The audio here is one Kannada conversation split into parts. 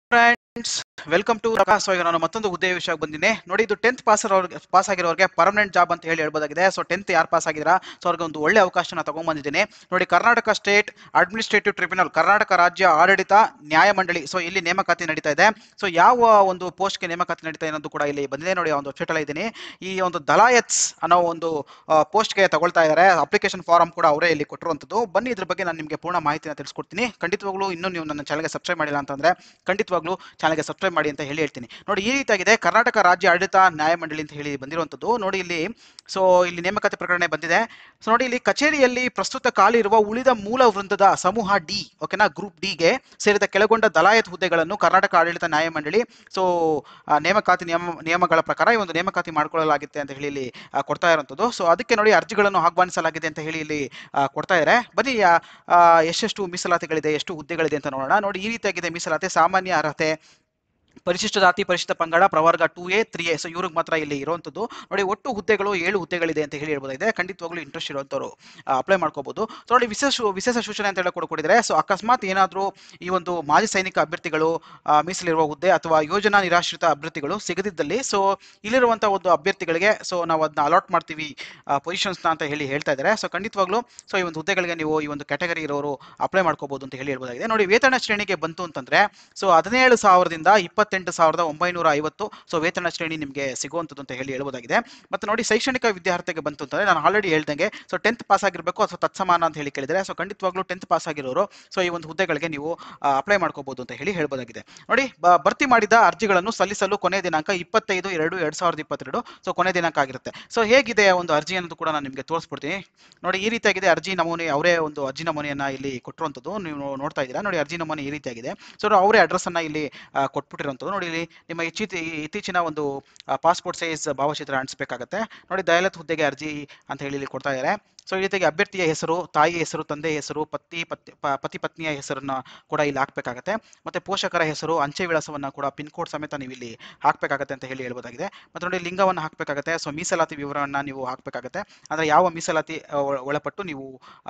ಫ್ರೆಂಡ್ಸ್ ವೆಲ್ಕಮ್ ಟು ಸೊ ಈಗ ನಾನು ಮತ್ತೊಂದು ಹುದ್ದೆ ವಿಷಯಕ್ಕೆ ಬಂದಿನಿ ನೋಡಿ ಇದು ಟೆಂತ್ ಪಾಸ್ ಅವ್ರಿಗೆ ಪಾಸ್ ಆಗಿರೋರಿಗೆ ಪರ್ಮನೆಂಟ್ ಜಾಬ್ ಅಂತ ಹೇಳಿ ಹೇಳ್ಬೋದಾಗಿದೆ ಸೊ ಟೆಂತ್ ಯಾರು ಪಾಸ್ ಆಗಿದ್ದೀರಾ ಸೊ ಅವ್ರಿಗೆ ಒಂದು ಒಳ್ಳೆ ಅವಕಾಶನ ತಗೊಂಡ್ಬಂದಿದ್ದೀನಿ ನೋಡಿ Karnataka state administrative tribunal Karnataka ರಾಜ್ಯ ಆಡಳಿತ ನ್ಯಾಯಮಂಡಳಿ ಸೊ ಇಲ್ಲಿ ನೇಮಕಾತಿ ನಡೀತಾ ಇದೆ ಸೊ ಯಾವ ಒಂದು ಪೋಸ್ಟ್ಗೆ ನೇಮಕಾತಿ ನಡೀತಾ ಇದೆ ಅನ್ನೋದು ಕೂಡ ಇಲ್ಲಿ ಬಂದಿದೆ ನೋಡಿ ಆ ಒಂದು ವೆಬ್ಸೈಟ್ ಅಲ್ಲಿ ಇದ್ದೀನಿ ಈ ಒಂದು ದಲಾಯತ್ಸ್ ಅನ್ನೋ ಒಂದು ಪೋಸ್ಟ್ಗೆ ತಗೊಳ್ತಾ ಇದ್ದಾರೆ ಅಪ್ಲಿಕೇಶನ್ ಫಾರಂ ಕೂಡ ಅವರೇ ಇಲ್ಲಿ ಕೊಟ್ಟಿರುವಂಥದ್ದು ಬನ್ನಿ ಇದ್ರ ಬಗ್ಗೆ ನಾನು ನಿಮಗೆ ಪೂರ್ಣ ಮಾಹಿತಿನ ತಿಳಿಸ್ಕೊಡ್ತೀನಿ ಖಂಡಿತವಾಗ್ಲೂ ಇನ್ನೂ ನೀವು ನನ್ನ ಚಾನಲ್ಗೆ ಸಬ್ಸ್ಕ್ರೈಬ್ ಮಾಡಿಲ್ಲ ಅಂತಂದ್ರೆ ಖಂಡಿತವಾಗ್ಲೂ ಚಾನಲ್ಗೆ ಸಬ್ಸ್ಕ್ರೈಬ್ ಮಾಡಿ ಅಂತ ಹೇಳಿ ಹೇಳ್ತೀನಿ ನೋಡಿ ಈ ರೀತಿಯಾಗಿದೆ ಕರ್ನಾಟಕ ರಾಜ್ಯ ಆಡಳಿತ ನ್ಯಾಯಮಂಡಳಿ ಅಂತ ಹೇಳಿ ಬಂದಿರುವಂಥದ್ದು ನೋಡಿ ಇಲ್ಲಿ ಸೊ ಇಲ್ಲಿ ನೇಮಕಾತಿ ಪ್ರಕರಣ ಬಂದಿದೆ ಸೊ ನೋಡಿ ಇಲ್ಲಿ ಕಚೇರಿಯಲ್ಲಿ ಪ್ರಸ್ತುತ ಖಾಲಿ ಇರುವ ಉಳಿದ ಮೂಲ ವೃಂದದ ಸಮೂಹ ಡಿ ಓಕೆನಾ ಗ್ರೂಪ್ ಡಿಗೆ ಸೇರಿದ ಕೆಳಗೊಂಡ ದಲಾಯತ್ ಹುದ್ದೆಗಳನ್ನು ಕರ್ನಾಟಕ ಆಡಳಿತ ನ್ಯಾಯಮಂಡಳಿ ಸೊ ನೇಮಕಾತಿ ನಿಯಮ ನಿಯಮಗಳ ಪ್ರಕಾರ ಈ ಒಂದು ನೇಮಕಾತಿ ಮಾಡಿಕೊಳ್ಳಲಾಗಿದೆ ಅಂತ ಹೇಳಿ ಇಲ್ಲಿ ಆ, ಕೊಡ್ತಾ ಇರುವಂಥದ್ದು ಸೊ ಅದಕ್ಕೆ ನೋಡಿ ಅರ್ಜಿಗಳನ್ನು ಆಹ್ವಾನಿಸಲಾಗಿದೆ ಅಂತ ಹೇಳಿ ಇಲ್ಲಿ ಆ, ಕೊಡ್ತಾ ಇದ್ದಾರೆ ಬನ್ನಿ ಆ, ಆ, ಎಷ್ಟೆಷ್ಟು ಮೀಸಲಾತಿಗಳಿದೆ ಎಷ್ಟು ಹುದ್ದೆಗಳಿದೆ ಅಂತ ನೋಡೋಣ ನೋಡಿ ಈ ರೀತಿಯಾಗಿದೆ ಮೀಸಲಾತಿ ಸಾಮಾನ್ಯ ಅರ್ಹತೆ ಪರಿಶಿಷ್ಟ ಜಾತಿ ಪರಿಶಿಷ್ಟ ಪಂಗಡ ಪ್ರವರ್ಗ two A three A so ಇವ್ರಿಗೆ ಮಾತ್ರ ಇಲ್ಲಿ ಇರುವಂಥದ್ದು ನೋಡಿ ಒಟ್ಟು ಹುದ್ದೆಗಳು ಏಳು ಹುದ್ದೆಗಳಿದೆ ಅಂತ ಹೇಳಿ ಹೇಳ್ಬೋದಾಗಿದೆ ಖಂಡಿತವಾಗ್ಲೂ ಇಂಟ್ರೆಸ್ಟ್ ಇರುವಂಥವ್ರು ಅಪ್ಲೈ ಮಾಡ್ಕೋಬಹುದು ಸೊ ನೋಡಿ ವಿಶೇಷ ವಿಶೇಷ ಸೂಚನೆ ಅಂತ ಹೇಳಿ ಕೂಡ ಕೊಟ್ಟಿದ್ದಾರೆ ಸೊ ಅಕಸ್ಮಾತ್ ಏನಾದರೂ ಈ ಒಂದು ಮಾಜಿ ಸೈನಿಕ ಅಭ್ಯರ್ಥಿಗಳು ಆ, ಮೀಸಲಿರುವ ಹುದ್ದೆ ಅಥವಾ ಯೋಜನಾ ನಿರಾಶ್ರಿತ ಅಭ್ಯರ್ಥಿಗಳು ಸಿಗದಿದ್ದಲ್ಲಿ ಸೊ ಇಲ್ಲಿರುವಂಥ ಒಂದು ಅಭ್ಯರ್ಥಿಗಳಿಗೆ ಸೊ ನಾವು ಅದನ್ನ ಅಲಾಟ್ ಮಾಡ್ತೀವಿ ಪೊಸಿಷನ್ಸ್ನ ಅಂತ ಹೇಳಿ ಹೇಳ್ತಾ ಇದ್ದಾರೆ ಸೊ ಖಂಡಿತವಾಗ್ಲೂ ಸೊ ಈ ಒಂದು ಹುದ್ದೆಗಳಿಗೆ ನೀವು ಈ ಒಂದು ಕ್ಯಾಟಗರಿ ಇರೋರು ಅಪ್ಲೈ ಮಾಡ್ಕೋಬಹುದು ಅಂತ ಹೇಳಿ ಹೇಳ್ಬೋದಾಗಿದೆ ನೋಡಿ ವೇತನ ಶ್ರೇಣಿಗೆ ಬಂತು ಅಂತಂದ್ರೆ ಸೊ ಹದಿನೇಳು ಸಾವಿರದಿಂದ ಇಪ್ಪತ್ತೆಂಟು ಸಾವಿರದ ಒಂಬೈನೂರ ಐವತ್ತು ಸೊ ವೇತನ ಶ್ರೇಣಿ ನಿಮಗೆ ಸಿಗುವಂಥದ್ದು ಅಂತ ಹೇಳಿ ಹೇಳ್ಬೋದಾಗಿದೆ ಮತ್ತೆ ನೋಡಿ ಶೈಕ್ಷಣಿಕ ವಿದ್ಯಾರ್ಥಿಗೆ ಬಂತು ಅಂತಂದ್ರೆ ನಾನು ಆಲ್ರೆಡಿ ಹೇಳ್ದಂಗೆ ಸೊ ಟೆಂತ್ ಪಾಸ್ ಆಗಿರಬೇಕು ಅಥವಾ ತತ್ಸಮಾನ ಅಂತ ಹೇಳಿ ಕೇಳಿದರೆ ಸೊ ಖಂಡಿತವಾಗ್ಲೂ ಟೆಂತ್ ಪಾಸ್ ಆಗಿರೋರು ಸೊ ಈ ಒಂದು ಹುದ್ದೆಗಳಿಗೆ ನೀವು ಅಪ್ಲೈ ಮಾಡ್ಕೋಬಹುದು ಅಂತ ಹೇಳಿ ಹೇಳ್ಬೋದಾಗಿದೆ ನೋಡಿ ಬ- ಭರ್ತಿ ಮಾಡಿದ ಅರ್ಜಿಗಳನ್ನು ಸಲ್ಲಿಸಲು ಕೊನೆಯ ದಿನಾಂಕ ಇಪ್ಪತ್ತೈದು ಎರಡು ಎರಡ್ ಸಾವಿರದ ಇಪ್ಪತ್ತೆರಡು ಸೊ ಕೊನೆ ದಿನಾಂಕ ಆಗಿರುತ್ತೆ ಸೊ ಹೇಗಿದೆ ಆ ಒಂದು ಅರ್ಜಿ ಅನ್ನೋದು ಕೂಡ ನಾನು ನಿಮಗೆ ತೋರಿಸ್ಬಿಡ್ತೀನಿ ನೋಡಿ ಈ ರೀತಿಯಾಗಿದೆ ಅರ್ಜಿ ನಮೂನೆ ಅವರೇ ಒಂದು ಅರ್ಜಿ ನಮೂನೆಯನ್ನ ಇಲ್ಲಿ ಕೊಟ್ಟಿರುವಂಥದ್ದು ನೀವು ನೋ- ನೋಡ್ತಾ ಇದ್ದೀರಾ ನೋಡಿ ಅರ್ಜಿ ನಮೂನೆ ಈ ರೀತಿಯಾಗಿದೆ ಸೊ ಅವರೇ ಅಡ್ರೆಸ್ ಅನ್ನ ಇಲ್ಲಿ ಆ, ಕೊಟ್ಬಿಟ್ಟಿರುವಂಥದ್ದು ನೋಡಿ ಇಲ್ಲಿ ನಿಮ್ಮ ಇಚ್ಚಿ ಇತ್ತೀಚಿನ ಒಂದು ಪಾಸ್ಪೋರ್ಟ್ ಸೈಜ್ ಭಾವಚಿತ್ರ ಅಂಟಿಸಬೇಕಾಗತ್ತೆ ನೋಡಿ ದಯಾಲತ್ ಹುದ್ದೆಗೆ ಅರ್ಜಿ ಅಂತ ಹೇಳಿ ಇಲ್ಲಿ ಕೊಡ್ತಾ ಇದ್ದಾರೆ ಸೊ ಈ ರೀತಿಯಾಗಿ ಅಭ್ಯರ್ಥಿಯ ಹೆಸರು ತಾಯಿ ಹೆಸರು ತಂದೆ ಹೆಸರು ಪತಿ ಪತಿ ಪ- ಪತಿ ಪತ್ನಿಯ ಹೆಸರನ್ನ ಕೂಡ ಇಲ್ಲಿ ಹಾಕ್ಬೇಕಾಗತ್ತೆ ಮತ್ತೆ ಪೋಷಕರ ಹೆಸರು ಅಂಚೆ ವಿಳಾಸವನ್ನ ಕೂಡ ಪಿನ್ ಕೋಡ್ ಸಮೇತ ನೀವು ಇಲ್ಲಿ ಹಾಕ್ಬೇಕಾಗತ್ತೆ ಅಂತ ಹೇಳಿ ಹೇಳ್ಬೋದಾಗಿದೆ ಮತ್ತೆ ನೋಡಿ ಲಿಂಗವನ್ನು ಹಾಕ್ಬೇಕಾಗತ್ತೆ ಸೊ ಮೀಸಲಾತಿ ವಿವರವನ್ನ ನೀವು ಹಾಕ್ಬೇಕಾಗತ್ತೆ ಅಂದ್ರೆ ಯಾವ ಮೀಸಲಾತಿ ಆ, ಒಳ- ಒಳಪಟ್ಟು ನೀವು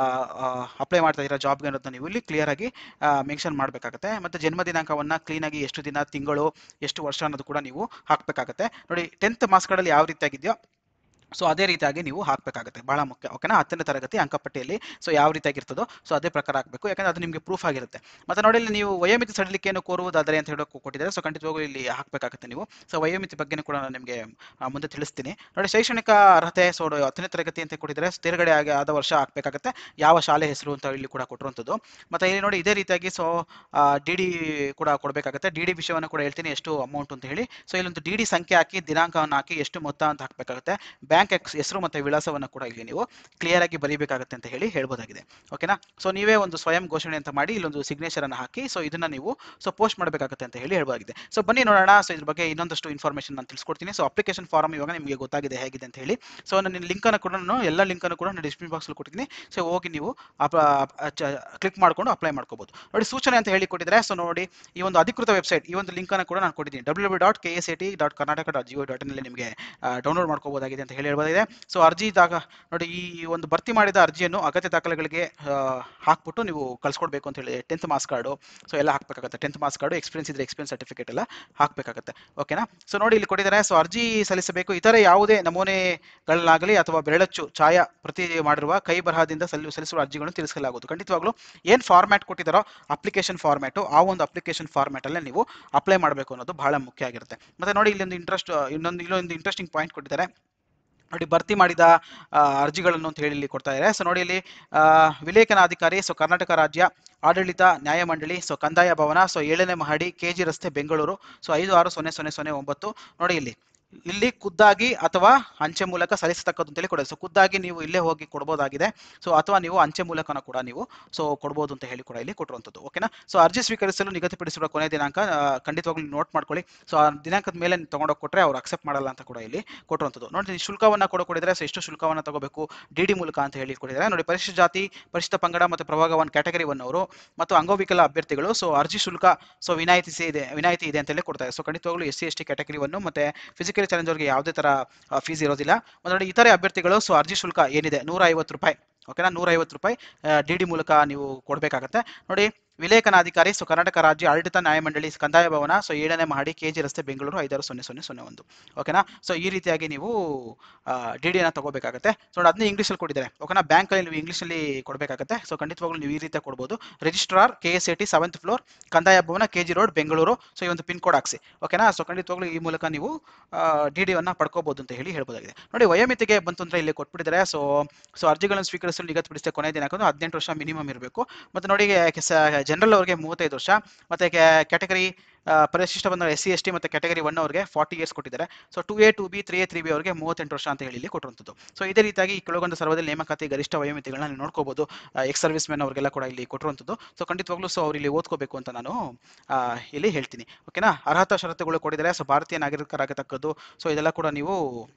ಅಪ್ಲೈ ಮಾಡ್ತಾ ಇರೋ ಜಾಬ್ಗೆ ಅನ್ನೋದನ್ನ ನೀವು ಇಲ್ಲಿ ಕ್ಲಿಯರ್ ಆಗಿ ಮೆನ್ಷನ್ ಮಾಡಬೇಕಾಗತ್ತೆ ಮತ್ತೆ ಜನ್ಮ ದಿನಾಂಕವನ್ನ ಕ್ಲೀನ್ ಆಗಿ ಎಷ್ಟು ದಿನ ತಿಂಗಳು ಎಷ್ಟು ವರ್ಷ ಅನ್ನೋದು ಕೂಡ ನೀವು ಹಾಕ್ಬೇಕಾಗತ್ತೆ ನೋಡಿ ಟೆಂತ್ ಮಾರ್ಕ್ಸ್ ಕಾರ್ಡಲ್ಲಿ ಯಾವ ರೀತಿಯಾಗಿದೆಯೋ ಸೊ ಅದೇ ರೀತಿಯಾಗಿ ನೀವು ಹಾಕಬೇಕಾಗುತ್ತೆ ಬಹಳ ಮುಖ್ಯ ಓಕೆನಾ ಹತ್ತನೇ ತರಗತಿ ಅಂಕಪಟ್ಟಿಯಲ್ಲಿ ಸೊ ಯಾವ ರೀತಿಯಾಗಿರ್ತದೋ ಸೊ ಅದೇ ಪ್ರಕಾರ ಹಾಕಬೇಕು ಯಾಕಂದ್ರೆ ಅದು ನಿಮಗೆ ಪ್ರೂಫ್ ಆಗಿರುತ್ತೆ ಮತ್ತೆ ನೋಡಿ ಇಲ್ಲಿ ನೀವು ವಯೋಮಿತಿ ಸಡಿಲಿಕೆಯನ್ನು ಕೋರುವುದಾದರೆ ಅಂತ ಹೇಳೋಕೆ ಕೊಟ್ಟಿದ್ದಾರೆ ಸೊ ಖಂಡಿತವಾಗೂ ಇಲ್ಲಿ ಹಾಕಬೇಕಾಗುತ್ತೆ ನೀವು ಸೊ ವಯೋಮಿತಿ ಬಗ್ಗೆನೂ ಕೂಡ ನಾನು ನಿಮಗೆ ಆ, ಮುಂದೆ ತಿಳಿಸ್ತೀನಿ ನೋಡಿ ಶೈಕ್ಷಣಿಕ ಅರ್ಹತೆ ಸೊ ಹತ್ತನೇ ತರಗತಿ ಅಂತ ಕೊಟ್ಟಿದ್ದಾರೆ ತೇರ್ಗಡೆ ಆಗಿ ಆದ ವರ್ಷ ಹಾಕಬೇಕಾಗುತ್ತೆ ಯಾವ ಶಾಲೆ ಹೆಸರು ಅಂತ ಇಲ್ಲಿ ಕೂಡ ಕೊಟ್ಟಿರುವಂಥದ್ದು ಮತ್ತೆ ಇಲ್ಲಿ ನೋಡಿ ಇದೇ ರೀತಿಯಾಗಿ ಸೊ ಡಿ ಡಿ ಕೂಡ ಕೊಡಬೇಕಾಗುತ್ತೆ ಡಿ ಡಿ ವಿಷಯವನ್ನು ಕೂಡ ಹೇಳ್ತೀನಿ ಎಷ್ಟು ಅಮೌಂಟ್ ಅಂತ ಹೇಳಿ ಸೊ ಇಲ್ಲೊಂದು ಡಿ ಡಿ ಸಂಖ್ಯೆ ಹಾಕಿ ದಿನಾಂಕವನ್ನು ಹಾಕಿ ಎಷ್ಟು ಮೊತ್ತ ಅಂತ ಹಾಕಬೇಕಾಗುತ್ತೆ ಬ್ಯಾಂಕ್ ಎಕ್ಸ್ ಹೆಸರು ಮತ್ತು ವಿಳಾಸವನ್ನು ಕೂಡ ಇಲ್ಲಿ ನೀವು ಕ್ಲಿಯರ್ ಆಗಿ ಬರೀಬೇಕಾಗುತ್ತೆ ಅಂತ ಹೇಳಿ ಹೇಳ್ಬೋದಾಗಿದೆ ಓಕೆನಾ ಸೊ ನೀವೇ ಒಂದು ಸ್ವಯಂ ಘೋಷಣೆ ಅಂತ ಮಾಡಿ ಇಲ್ಲೊಂದು ಸಿಗ್ನೇಚರ್ ಅನ್ನು ಹಾಕಿ ಸೊ ಇದನ್ನ ನೀವು ಸೊ ಪೋಸ್ಟ್ ಮಾಡಬೇಕಾಗುತ್ತೆ ಅಂತ ಹೇಳಿ ಹೇಳ್ಬೋದಾಗಿದೆ ಸೊ ಬನ್ನಿ ನೋಡೋಣ ಸೊ ಇದ್ರ ಬಗ್ಗೆ ಇನ್ನೊಂದಷ್ಟು ಇನ್ಫಾರ್ಮೇಷನ್ ನಾನು ತಿಳಿಸ್ಕೊಡ್ತೀನಿ ಸೊ ಅಪ್ಲಿಕೇಶನ್ ಫಾರ್ಮ್ ಇವಾಗ ನಿಮಗೆ ಗೊತ್ತಾಗಿದೆ ಹೇಗಿದೆ ಅಂತ ಹೇಳಿ ಸೊ ನನ್ನ ಲಿಂಕನ್ನು ಕೂಡ ನಾನು ಎಲ್ಲ ಲಿಂಕನ್ನು ಕೂಡ ನಾನು ಡಿಸ್ಕ್ರಿಪ್ಷನ್ ಬಾಕ್ಸಲ್ಲಿ ಕೊಟ್ಟಿದ್ದೀನಿ ಸೊ ಹೋಗಿ ನೀವು ಕ್ಲಿಕ್ ಮಾಡ್ಕೊಂಡು ಅಪ್ಲೈ ಮಾಡ್ಕೋಬಹುದು ನೋಡಿ ಸೂಚನೆ ಅಂತ ಹೇಳಿ ಕೊಟ್ಟಿದ್ದಾರೆ ಸೊ ನೋಡಿ ಈ ಒಂದು ಅಧಿಕೃತ ವೆಬ್ಸೈಟ್ ಈ ಒಂದು ಲಿಂಕ್ ಅನ್ನು ಕೂಡ ನಾನು ಕೊಟ್ಟಿದ್ದೀನಿ W W dot K S A T dot Karnataka dot GO dot in ನಿಮಗೆ ಡೌನ್ಲೋಡ್ ಮಾಡ್ಕೋಬಹುದಾಗಿದೆ ಅಂತ ಹೇಳಿ ಹೇಳ್ಬೋದಾಗಿದೆ ಸೊ ಅರ್ಜಿ ದಾಗ ನೋಡಿ ಈ ಒಂದು ಭರ್ತಿ ಮಾಡಿದ ಅರ್ಜಿಯನ್ನು ಅಗತ್ಯ ದಾಖಲೆಗಳಿಗೆ ಆ, ಹಾಕ್ಬಿಟ್ಟು ನೀವು ಕಳ್ಸ್ಕೊಡ್ಬೇಕು ಅಂತ ಹೇಳಿ ಟೆಂತ್ ಮಾರ್ಕ್ಸ್ ಕಾರ್ಡು ಸೊ ಎಲ್ಲ ಹಾಕ್ಬೇಕಾಗುತ್ತೆ ಟೆಂತ್ ಮಾರ್ಕ್ಸ್ ಕಾರ್ಡು ಎಕ್ಸ್ಪೀರಿಯನ್ಸ್ ಇದ್ರೆ ಎಕ್ಸ್ಪೀರಿಯನ್ಸ್ ಸರ್ಟಿಫಿಕೇಟ್ ಎಲ್ಲ ಹಾಕ್ಬೇಕಾಗುತ್ತೆ ಓಕೆನಾ ಸೊ ನೋಡಿ ಇಲ್ಲಿ ಕೊಟ್ಟಿದ್ದಾರೆ ಸೊ ಅರ್ಜಿ ಸಲ್ಲಿಸಬೇಕು ಇತರೆ ಯಾವುದೇ ನಮೂನೆಗಳನ್ನಾಗಲಿ ಅಥವಾ ಬೆರಳಚ್ಚು ಛಾಯಾ ಪ್ರತಿ ಮಾಡಿರುವ ಕೈ ಬರಹದಿಂದ ಸಲ್ಲಿ ಸಲ್ಲಿಸುವ ಅರ್ಜಿಗಳನ್ನು ತಿಳಿಸಲಾಗುವುದು ಖಂಡಿತವಾಗ್ಲೂ ಏನು ಫಾರ್ಮ್ಯಾಟ್ ಕೊಟ್ಟಿದ್ದಾರೋ ಅಪ್ಲಿಕೇಶನ್ ಫಾರ್ಮ್ಯಾಟು ಆ ಒಂದು ಅಪ್ಲಿಕೇಶನ್ ಫಾರ್ಮ್ಯಾಟಲ್ಲೇ ನೀವು ಅಪ್ಲೈ ಮಾಡಬೇಕು ಅನ್ನೋದು ಬಹಳ ಮುಖ್ಯ ಆಗಿರುತ್ತೆ ಮತ್ತೆ ನೋಡಿ ಇಲ್ಲೊಂದು ಇಂಟ್ರೆಸ್ಟ್ ಇನ್ನೊಂದು ಇಲ್ಲೊಂದು ಇಂಟ್ರೆಸ್ಟಿಂಗ್ ಪಾಯಿಂಟ್ ಕೊಟ್ಟಿದ್ದಾರೆ ನೋಡಿ ಭರ್ತಿ ಮಾಡಿದ ಆ, ಅರ್ಜಿಗಳನ್ನು ಅಂತ ಹೇಳಿ ಇಲ್ಲಿ ಕೊಡ್ತಾ ಇದ್ದಾರೆ ಸೊ ನೋಡಿ ಇಲ್ಲಿ ಆ, ವಿಲೇಖನಾಧಿಕಾರಿ ಸೊ ಕರ್ನಾಟಕ ರಾಜ್ಯ ಆಡಳಿತ ನ್ಯಾಯಮಂಡಳಿ ಸೊ ಕಂದಾಯ ಭವನ ಸೊ ಏಳನೇ ಮಹಡಿ ಕೆ ಜಿ ರಸ್ತೆ ಬೆಂಗಳೂರು ಸೊ ಐದು ಆರು ಸೊನ್ನೆ ಸೊನ್ನೆ ಸೊನ್ನೆ ಒಂಬತ್ತು ನೋಡಿ ಇಲ್ಲಿ ಇಲ್ಲಿ ಖುದ್ದಾಗಿ ಅಥವಾ ಅಂಚೆ ಮೂಲಕ ಸಲ್ಲಿಸತಕ್ಕದ್ದು ಅಂತೇಳಿ ಕೊಡೋದು ಸೊ ಖುದ್ದಾಗಿ ನೀವು ಇಲ್ಲೇ ಹೋಗಿ ಕೊಡ್ಬೋದಾಗಿದೆ ಸೊ ಅಥವಾ ನೀವು ಅಂಚೆ ಮೂಲಕನ ಕೂಡ ನೀವು ಸೊ ಕೊಡ್ಬೋದು ಅಂತ ಹೇಳಿ ಕೂಡ ಇಲ್ಲಿ ಕೊಟ್ಟಿರುವಂಥದ್ದು ಓಕೆನಾ ಸೊ ಅರ್ಜಿ ಸ್ವೀಕರಿಸಲು ನಿಗದಿಪಡಿಸಿರುವ ಕೊನೆ ದಿನಾಂಕ ಆ, ಖಂಡಿತವಾಗ್ಲೂ ನೋಟ್ ಮಾಡ್ಕೊಳ್ಳಿ ಸೊ ಆ ದಿನಾಂಕದ ಮೇಲೆ ನೀವು ತಗೊಂಡೋಗಿ ಕೊಟ್ಟರೆ ಅವ್ರು ಅಕ್ಸೆಪ್ಟ್ ಮಾಡಲ್ಲ ಅಂತ ಕೂಡ ಇಲ್ಲಿ ಕೊಟ್ಟಿರುವಂಥದ್ದು ನೋಡಿ ಶುಲ್ಕವನ್ನ ಕೂಡ ಕೊಡಿದ್ರೆ ಸೊ ಎಷ್ಟು ಶುಲ್ಕವನ್ನ ತಗೋಬೇಕು ಡಿ ಡಿ ಮೂಲಕ ಅಂತ ಹೇಳಿ ಕೊಟ್ಟಿದ್ದಾರೆ ನೋಡಿ ಪರಿಶಿಷ್ಟ ಜಾತಿ ಪರಿಶಿಷ್ಟ ಪಂಗಡ ಮತ್ತು ಪ್ರಭಾಗ ಒನ್ ಕ್ಯಾಟಗರಿ ಒನ್ ಅವರು ಮತ್ತು ಅಂಗವಿಕಲ ಅಭ್ಯರ್ಥಿಗಳು ಸೊ ಅರ್ಜಿ ಶುಲ್ಕ ಸೊ ವಿನಾಯಿತಿ ಇದೆ ವಿನಾಯಿತಿ ಇದೆ ಅಂತ ಹೇಳಿ ಕೊಡ್ತಾರೆ ಸೊ ಖಂಡಿತವಾಗ್ಲೂ S C S T category one ಮತ್ತೆ ಫಿಸಿಕಲಿ ಚಾಲೆಂಜ್ ಅವ್ರಿಗೆ ಯಾವುದೇ ತರ ಫೀಸ್ ಇರೋದಿಲ್ಲ ಮತ್ತು ನೋಡಿ ಇತರೆ ಅಭ್ಯರ್ಥಿಗಳು ಸೊ ಅರ್ಜಿ ಶುಲ್ಕ ಏನಿದೆ ನೂರ ಐವತ್ತು ರೂಪಾಯಿ ಓಕೆನಾ ನೂರ ಐವತ್ತು ರೂಪಾಯಿ ಡಿ ಡಿ ಮೂಲಕ ನೀವು ಕೊಡಬೇಕಾಗತ್ತೆ ನೋಡಿ ವಿಲೇಖನಾಧಿಕಾರಿ ಸೊ ಕರ್ನಾಟಕ ರಾಜ್ಯ ಆಡಳಿತ ನ್ಯಾಯಮಂಡಳಿ ಕಂದಾಯ ಭವನ ಸೊ ಏಳನೇ ಮಹಡಿ ಕೆ ಜಿ ರಸ್ತೆ ಬೆಂಗಳೂರು ಐದಾರು ಸೊನ್ನೆ ಸೊನ್ನೆ ಸೊನ್ನೆ ಒಂದು ಓಕೆನಾ ಸೊ ಈ ರೀತಿಯಾಗಿ ನೀವು ಡಿ ಡಿನ ತಗೋಬೇಕಾಗುತ್ತೆ ಸೊ ಅದನ್ನ ಇಂಗ್ಲೀಷಲ್ಲಿ ಕೊಟ್ಟಿದ್ದಾರೆ ಓಕೆನಾ ಬ್ಯಾಂಕಲ್ಲಿ ನೀವು ಇಂಗ್ಲೀಷಲ್ಲಿ ಕೊಡಬೇಕಾಗುತ್ತೆ ಸೊ ಖಂಡಿತವಾಗ್ಲೂ ನೀವು ಈ ರೀತಿ ಕೊಡ್ಬೋದು registrar K S A T seventh floor ಕಂದಾಯ ಭವನ K G road Bengaluru so ಈ ಒಂದು ಪಿನ್ ಕೋಡ್ ಹಾಕ್ಸಿ ಓಕೆನಾ ಸೊ ಖಂಡಿತವಾಗ್ಲೂ ಈ ಮೂಲಕ ನೀವು ಡಿ ಡಿಯನ್ನು ಪಡ್ಕೋಬಹುದು ಅಂತ ಹೇಳಿ ಹೇಳ್ಬೋದಾಗಿದೆ ನೋಡಿ ವಯೋಮಿತಿಗೆ ಬಂತು ಅಂದ್ರೆ ಇಲ್ಲಿ ಕೊಟ್ಬಿಟ್ಟಿದ್ದಾರೆ ಸೊ ಸೊ ಅರ್ಜಿಗಳನ್ನು ಸ್ವೀಕರಿಸಲು ನಿಗದಿಪಡಿಸಿದ ಕೊನೆಯ ದಿನಾಂಕ ಅಂದ್ರೆ ಹದಿನೆಂಟು ವರ್ಷ ಮಿನಿಮಮ್ ಇರಬೇಕು ಮತ್ತು ನೋಡಿ ಜನರಲ್ ಅವರಿಗೆ ಮೂವತ್ತೈದು ವರ್ಷ ಮತ್ತು ಕ್ಯಾಟಗರಿ ಪರಿಶಿಷ್ಟ ಬಂದ ಎಸ್ ಸಿ ಎಸ್ ಟಿ ಮತ್ತು ಕ್ಯಾಟಗರಿ ಒನ್ ಅವರಿಗೆ ಫಾರ್ಟಿ ಇಯರ್ಸ್ ಕೊಟ್ಟಿದ್ದಾರೆ so two A two B three A three B ಅವರಿಗೆ ಮೂವತ್ತೆಂಟು ವರ್ಷ ಅಂತ ಹೇಳಿ ಇಲ್ಲಿ ಕೊಟ್ಟಿರುವಂಥದ್ದು ಸೊ ಇದೇ ರೀತಿಯಾಗಿ ಈ ಕೆಳಗೊಂಡ ಸರ್ವದಲ್ಲಿ ನೇಮಕಾತಿ ಗರಿಷ್ಠ ವಯೋಮಿತಿಗಳನ್ನ ನೀವು ನೋಡ್ಕೋಬಹುದು ಎಕ್ಸ್ ಸರ್ವಿಸ್ ಮೆನ್ ಅವರಿಗೆಲ್ಲ ಕೂಡ ಇಲ್ಲಿ ಕೊಟ್ಟಿರುವಂಥದ್ದು ಸೊ ಖಂಡಿತವಾಗ್ಲೂ ಸೊ ಅವ್ರು ಇಲ್ಲಿ ಓದ್ಕೋಬೇಕು ಅಂತ ನಾನು ಆ, ಇಲ್ಲಿ ಹೇಳ್ತೀನಿ ಓಕೆನಾ ಅರ್ಹತಾ ಷರತ್ತುಗಳು ಕೊಟ್ಟಿದ್ದಾರೆ ಸೊ ಭಾರತೀಯ ನಾಗರಿಕರಾಗತಕ್ಕದ್ದು ಸೊ ಇದೆಲ್ಲ ಕೂಡ ನೀವು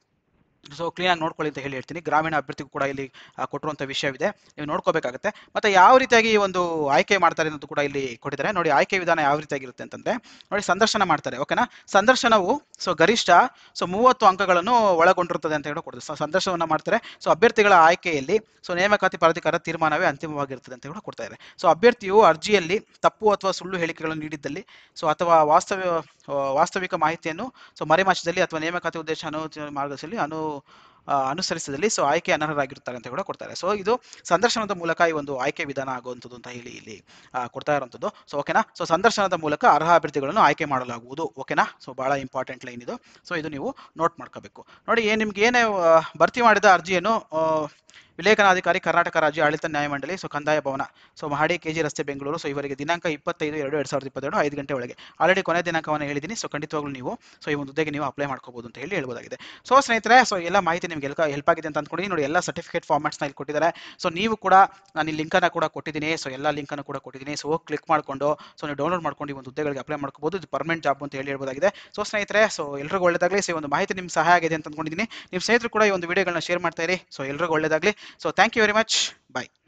ಸೊ ಕ್ಲೀನಾಗಿ ನೋಡ್ಕೊಳ್ಳಿ ಅಂತ ಹೇಳಿ ಹೇಳ್ತೀನಿ ಗ್ರಾಮೀಣ ಅಭ್ಯರ್ಥಿಗೂ ಕೂಡ ಇಲ್ಲಿ ಆ, ಕೊಟ್ಟಿರುವಂಥ ವಿಷಯವಿದೆ ನೀವು ನೋಡ್ಕೋಬೇಕಾಗುತ್ತೆ ಮತ್ತೆ ಯಾವ ರೀತಿಯಾಗಿ ಈ ಒಂದು ಆಯ್ಕೆ ಮಾಡ್ತಾರೆ ಅನ್ನೋದು ಕೂಡ ಇಲ್ಲಿ ಕೊಟ್ಟಿದ್ದಾರೆ ನೋಡಿ ಆಯ್ಕೆ ವಿಧಾನ ಯಾವ ರೀತಿಯಾಗಿರುತ್ತೆ ಅಂತಂದ್ರೆ ನೋಡಿ ಸಂದರ್ಶನ ಮಾಡ್ತಾರೆ ಓಕೆನಾ ಸಂದರ್ಶನವು ಸೊ ಗರಿಷ್ಠ ಸೊ ಮೂವತ್ತು ಅಂಕಗಳನ್ನು ಒಳಗೊಂಡಿರುತ್ತದೆ ಅಂತ ಹೇಳಿ ಕೊಡ್ತಾರೆ ಸೊ ಸಂದರ್ಶನವನ್ನ ಮಾಡ್ತಾರೆ ಸೊ ಅಭ್ಯರ್ಥಿಗಳ ಆಯ್ಕೆಯಲ್ಲಿ ಸೊ ನೇಮಕಾತಿ ಪ್ರಾಧಿಕಾರ ತೀರ್ಮಾನವೇ ಅಂತಿಮವಾಗಿರ್ತದೆ ಅಂತ ಕೂಡ ಕೊಡ್ತಾ ಇದ್ದಾರೆ ಸೊ ಅಭ್ಯರ್ಥಿಯು ಅರ್ಜಿಯಲ್ಲಿ ತಪ್ಪು ಅಥವಾ ಸುಳ್ಳು ಹೇಳಿಕೆಗಳನ್ನು ನೀಡಿದ್ದಲ್ಲಿ ಸೊ ಅಥವಾ ವಾಸ್ತವ ಆ, ವಾಸ್ತವಿಕ ಮಾಹಿತಿಯನ್ನು ಸೊ ಮರೆಮಾಚಿದಲ್ಲಿ ಅಥವಾ ನೇಮಕಾತಿ ಉದ್ದೇಶ ಅನು ಮಾರ್ಗದಲ್ಲಿ ಅನು ಆ, ಅನುಸರಿಸಿದಲ್ಲಿ ಸೊ ಆಯ್ಕೆ ಅನರ್ಹರಾಗಿರ್ತಾರೆ ಅಂತ ಕೂಡ ಕೊಡ್ತಾರೆ ಸೊ ಇದು ಸಂದರ್ಶನದ ಮೂಲಕ ಈ ಒಂದು ಆಯ್ಕೆ ವಿಧಾನ ಆಗುವಂಥದ್ದು ಅಂತ ಹೇಳಿ ಇಲ್ಲಿ ಆ, ಕೊಡ್ತಾ ಇರುವಂಥದ್ದು ಸೊ ಓಕೆನಾ ಸೊ ಸಂದರ್ಶನದ ಮೂಲಕ ಅರ್ಹ ಅಭ್ಯರ್ಥಿಗಳನ್ನು ಆಯ್ಕೆ ಮಾಡಲಾಗುವುದು ಓಕೆನಾ ಸೊ ಬಹಳ ಇಂಪಾರ್ಟೆಂಟ್ ಲೈನ್ ಇದು ಸೊ ಇದು ನೀವು ನೋಟ್ ಮಾಡ್ಕೋಬೇಕು ನೋಡಿ ಏನ್ ನಿಮ್ಗೆ ಏನೇ ಆ, ಭರ್ತಿ ಮಾಡಿದ ಅರ್ಜಿಯನ್ನು ಆ, ವಿಲೇಖನಾಧಿಕಾರಿ ಕರ್ನಾಟಕ ರಾಜ್ಯ ಆಡಳಿತ ನ್ಯಾಯಮಂಡಳಿ ಸೊ ಕಂದಾಯ ಭವನ ಸೊ ಮಹಡಿ ಕೆಜಿ ರಸ್ತೆ ಬೆಂಗಳೂರು ಸೊ ಇವರಿಗೆ ದಿನಾಂಕ ಇಪ್ಪತ್ತೈದು ಎರಡು ಎರಡ್ ಸಾವಿರದ ಇಪ್ಪತ್ತೆರಡು ಐದು ಗಂಟೆ ಒಳಗೆ ಆಲ್ರೆಡಿ ಕೊನೆ ದಿನಾಂಕವನ್ನು ಹೇಳಿದ್ದೀನಿ ಸೊ ಖಂಡಿತವಾಗ್ಲೂ ನೀವು ಸೊ ಈ ಒಂದು ಹುದ್ದೆಗೆ ನೀವು ಅಪ್ಲೈ ಮಾಡ್ಕೋಬಹುದು ಅಂತ ಹೇಳಿ ಹೇಳ್ಬೋದಾಗಿದೆ ಸೊ ಸ್ನೇಹಿತರೆ ಸೊ ಎಲ್ಲ ಮಾಹಿತಿ ನಿಮ್ಗೆ ಎಲ್ಲ ಹೆಲ್ಪ್ ಆಗಿದೆ ಅಂತ ಅಂದ್ಕೊಂಡಿದ್ದೀನಿ ನೋಡಿ ಎಲ್ಲ ಸರ್ಟಿಫಿಕೇಟ್ ಫಾರ್ಮ್ಯಾಟ್ಸ್ನ ಇಲ್ಲಿ ಕೊಟ್ಟಿದ್ದಾರೆ ಸೊ ನೀವು ಕೂಡ ನಾನು ಈ ಲಿಂಕನ್ನು ಕೂಡ ಕೊಟ್ಟಿದ್ದೀನಿ ಸೊ ಎಲ್ಲ ಲಿಂಕನ್ನು ಕೂಡ ಕೊಟ್ಟಿದ್ದೀನಿ ಸೊ ಹೋಗಿ ಕ್ಲಿಕ್ ಮಾಡಿಕೊಂಡು ಸೊ ನೀವು ಡೌನ್ಲೋಡ್ ಮಾಡ್ಕೊಂಡು ಈ ಒಂದು ಹುದ್ದೆಗಳಿಗೆ ಅಪ್ಲೈ ಮಾಡ್ಕೋಬಹುದು ಇದು ಪರ್ಮನೆಂಟ್ ಜಾಬ್ ಅಂತ ಹೇಳಿ ಹೇಳ್ಬೋದಾಗಿದೆ ಸೊ ಸ್ನೇಹಿತರೆ ಸೊ ಎಲ್ರಿಗೂ ಒಳ್ಳೆದಾಗಲಿ ಸೊ ಈ ಒಂದು ಮಾಹಿತಿ ನಿಮ್ಗೆ ಸಹಾಯ ಆಗಿದೆ ಅಂತ ಅಂದ್ಕೊಂಡಿದ್ದೀನಿ ನಿಮ್ಮ ಸ್ನೇಹಿತರು ಕೂಡ ಈ ಒಂದು ವಿಡಿಯೋಗಳನ್ನ ಶೇರ್ ಮಾಡ್ತಾ ಇರಿ ಸೊ ಎಲ್ರಿಗೂ ಒಳ್ಳೆದಾಗಲಿ so thank you very much bye